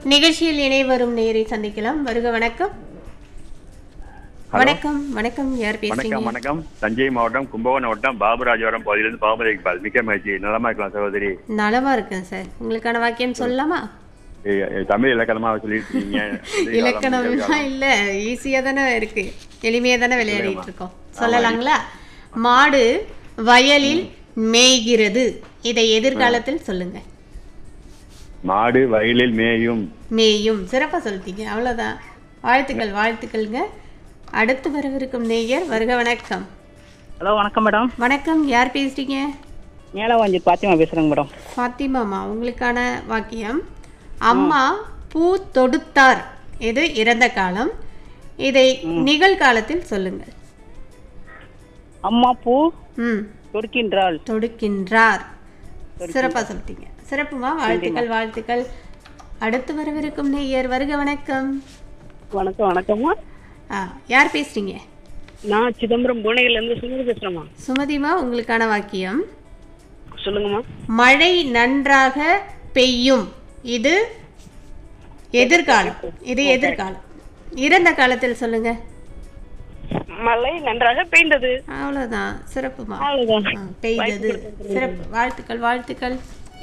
நிகழ்ச்சியில் இணை வரும் நேரை சந்திக்கலாம் வருக வணக்கம் வணக்கம் வணக்கம் யார் வணக்கம் பேசுறீங்க வணக்கம் தஞ்சை மாவட்டம் கும்பகோணம் மாவட்டம் பாபுராஜபுரம் பகுதியிலிருந்து பாபுரை இக்பால் மிக்க மகிழ்ச்சி நலமா இருக்கலாம் சகோதரி நலமா இருக்கேன் சார் உங்களுக்கான வாக்கியம் சொல்லலாமா ஏ- ஏ, தமிழ் இலக்கணமா சொல்லியிருக்கீங்க இலக்கணம்லாம் இல்ல ஈஸியா தானே இருக்கு எளிமையா தானே விளையாடிட்டு இருக்கோம் சொல்லலாங்களா மாடு வயலில் மேய்கிறது இதை எதிர்காலத்தில் சொல்லுங்க மாடு வயலில் மேயும் மேயும் சிறப்பா சொல்லிட்டீங்க அவ்வளவுதான் வாழ்த்துக்கள் வாழ்த்துக்கள்ங்க அடுத்து வரவிருக்கும் நேயர் வருக வணக்கம் ஹலோ வணக்கம் மேடம் வணக்கம் யார் பேசுறீங்க மேலவாஞ்சி பாத்திமா பேசுறேங்க மேடம் ஃபாத்திமாமா உங்களுக்கான வாக்கியம் அம்மா பூ தொடுத்தார் இது இறந்த காலம் இதை நிகழ்காலத்தில் சொல்லுங்கள் அம்மா பூ ம் தொடுக்கின்றாள் தொடுக்கின்றார் சிறப்பா சொல்லிட்டீங்க சிறப்புமா வாழ்த்துக்கள் வாழ்த்துக்கள் அடுத்து வரவிருக்கும் நேயர் வருக வணக்கம் வணக்கம் வணக்கம்மா ஆ, யார் பேசுறீங்க நான் சிதம்பரம் புவனகிரில இருந்து சுமதி பேசுறேம்மா சுமதிமா உங்களுக்கான வாக்கியம் சொல்லுங்கம்மா மழை நன்றாக பெய்யும் இது எதிர்காலம் இது எதிர்காலம் இறந்த காலத்தில் சொல்லுங்க மழை நன்றாக பெய்ந்தது அவ்வளவுதான் சிறப்புமா அவ்வளவுதான் ஆ, பெய்தது சிறப்பு வாழ்த்துக்கள் வாழ்த்துக்கள்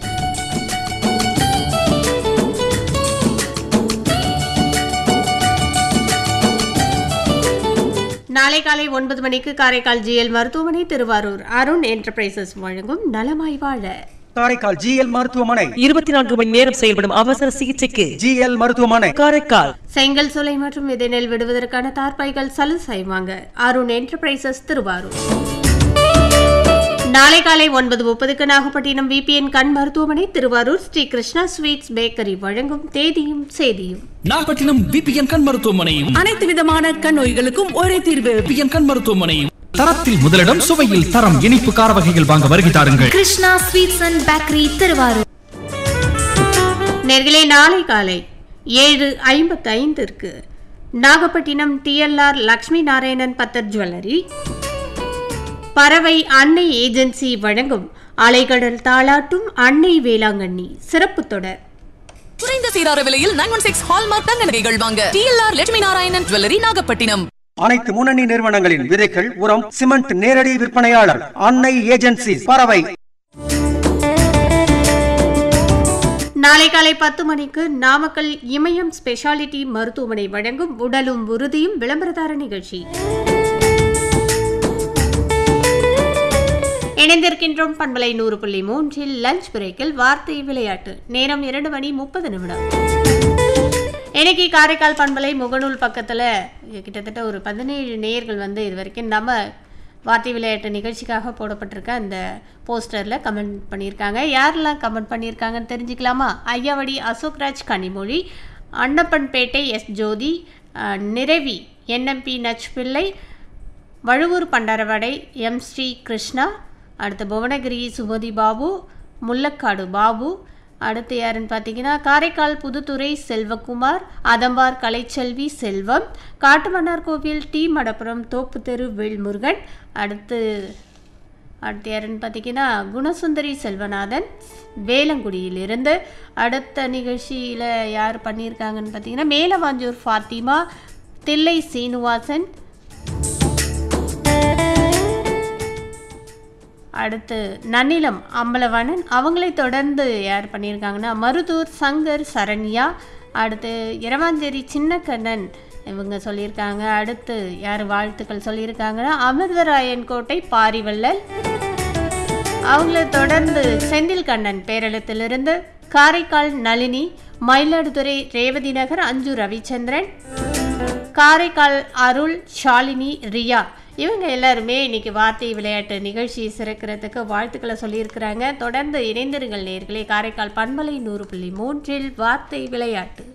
நாளை காலை ஒன்பது மணிக்கு காரைக்கால் ஜிஎல் மருத்துவமனை திருவாரூர் அருண் என்டர்பிரைசஸ் வழங்கும் நலமாய் வாழ காரைக்கால் ஜிஎல் மருத்துவமனை இருபத்தி நான்கு மணி நேரம் செயல்படும் அவசர சிகிச்சைக்கு ஜிஎல் மருத்துவமனை காரைக்கால் செங்கல் சூளை மற்றும் விதை நெல் விடுவதற்கான தார்பாய்கள் சலுசை வாங்க அருண் என்டர்பிரைசஸ் திருவாரூர் நாளை காலை ஒன்பது முப்பதுக்கு நாகப்பட்டினம் விபிஎன் கண் மருத்துவமனை திருவாரூர் ஸ்ரீ கிருஷ்ணா ஸ்வீட்ஸ் பேக்கரி வழங்கும் தேதியும் செய்தியும் நாகப்பட்டினம் விபிஎன் கண் மருத்துவமனையும் அனைத்து விதமான கண் நோய்களுக்கும் ஒரே தீர்வு விபிஎன் கண் மருத்துவமனையும் தரத்தில் முதலிடம் சுவையில் தரம் இனிப்பு கார வகைகள் வாங்க வருகை தாருங்கள் Krishna sweets and bakery Thiruvarur நேர்களே நாளை காலை ஏழு ஐம்பத்து ஐந்திற்கு நாகப்பட்டினம் டிஎல்ஆர் லக்ஷ்மி நாராயணன் பத்தர் ஜுவல்லரி பறவை அன்னை ஏஜென்சி வழங்கும் அலைகடல் தாளாட்டும் அன்னை வேளாங்கண்ணி சிறப்பு தொடர் குறைந்த சீரார விலையில் நைன் ஒன் சிக்ஸ் ஹால்மார்க் தங்க நகைகள் வாங்க டிஎல்ஆர் லட்சுமி நாராயணன் ஜுவல்லரி நாகப்பட்டினம் அனைத்து முன்னணி நிறுவனங்களின் விதைகள் உரம் சிமெண்ட் நேரடி விற்பனையாளர் அன்னை ஏஜென்சி பறவை நாளை காலை பத்து மணிக்கு நாமக்கல் இமயம் ஸ்பெஷாலிட்டி மருத்துவமனை வழங்கும் உடலும் உறுதியும் விளம்பரதார நிகழ்ச்சி இணைந்திருக்கின்றோம் பண்பலை நூறு புள்ளி மூன்றில் லஞ்ச் பிரேக்கில் வார்த்தை விளையாட்டு நேரம் இரண்டு மணி முப்பது நிமிடம் இன்னைக்கு காரைக்கால் பண்பலை முகநூல் பக்கத்தில் கிட்டத்தட்ட ஒரு பதினேழு நேயர்கள் வந்து இது வரைக்கும் நம்ம வார்த்தை விளையாட்டு நிகழ்ச்சிக்காக போடப்பட்டிருக்க அந்த போஸ்டரில் கமெண்ட் பண்ணியிருக்காங்க யாரெல்லாம் கமெண்ட் பண்ணியிருக்காங்கன்னு தெரிஞ்சுக்கலாமா ஐயாவடி அசோக்ராஜ் கனிமொழி அன்னப்பன்பேட்டை எஸ் ஜோதி அஹ், நிறைவி என்எம்பி நச் பிள்ளை வழுவூர் பண்டாரவடை எம் ஸ்ரீ கிருஷ்ணா அடுத்து புவனகிரி சுமதி பாபு முல்லக்காடு பாபு அடுத்து யாருன்னு பார்த்தீங்கன்னா காரைக்கால் புதுத்துறை செல்வகுமார் அதம்பார் கலைச்செல்வி செல்வம் காட்டுமன்னார் கோவில் டி மடப்புரம் தோப்பு தெரு வேல்முருகன் அடுத்து அடுத்து யாருன்னு பார்த்தீங்கன்னா குணசுந்தரி செல்வநாதன் வேலங்குடியிலிருந்து அடுத்த நிகழ்ச்சியில் யார் பண்ணியிருக்காங்கன்னு பார்த்தீங்கன்னா மேலவாஞ்சூர் ஃபாத்திமா தில்லை சீனிவாசன் அடுத்து நன்னிலம் அம்பலவாணன் அவங்களை தொடர்ந்து யார் பண்ணியிருக்காங்கன்னா மருதூர் சங்கர் சரண்யா அடுத்து இரவாஞ்சேரி சின்னக்கண்ணன் இவங்க சொல்லியிருக்காங்க அடுத்து யார் வாழ்த்துக்கள் சொல்லியிருக்காங்கன்னா அமிர்தராயன் கோட்டை பாரிவள்ளல் அவங்கள தொடர்ந்து செந்தில் கண்ணன் பேரளத்திலிருந்து காரைக்கால் நளினி மயிலாடுதுறை ரேவதி நகர் அஞ்சு ரவிச்சந்திரன் காரைக்கால் அருள் ஷாலினி ரியா இவங்க எல்லாருமே இன்னைக்கு வார்த்தை விளையாட்டு நிகழ்ச்சி சிறக்கிறதுக்கு வாழ்த்துக்களை சொல்லியிருக்கிறாங்க தொடர்ந்து இணைந்திருங்கள் நேர்களே காரைக்கால் பண்பலை நூறு புள்ளி மூன்றில் வார்த்தை விளையாட்டு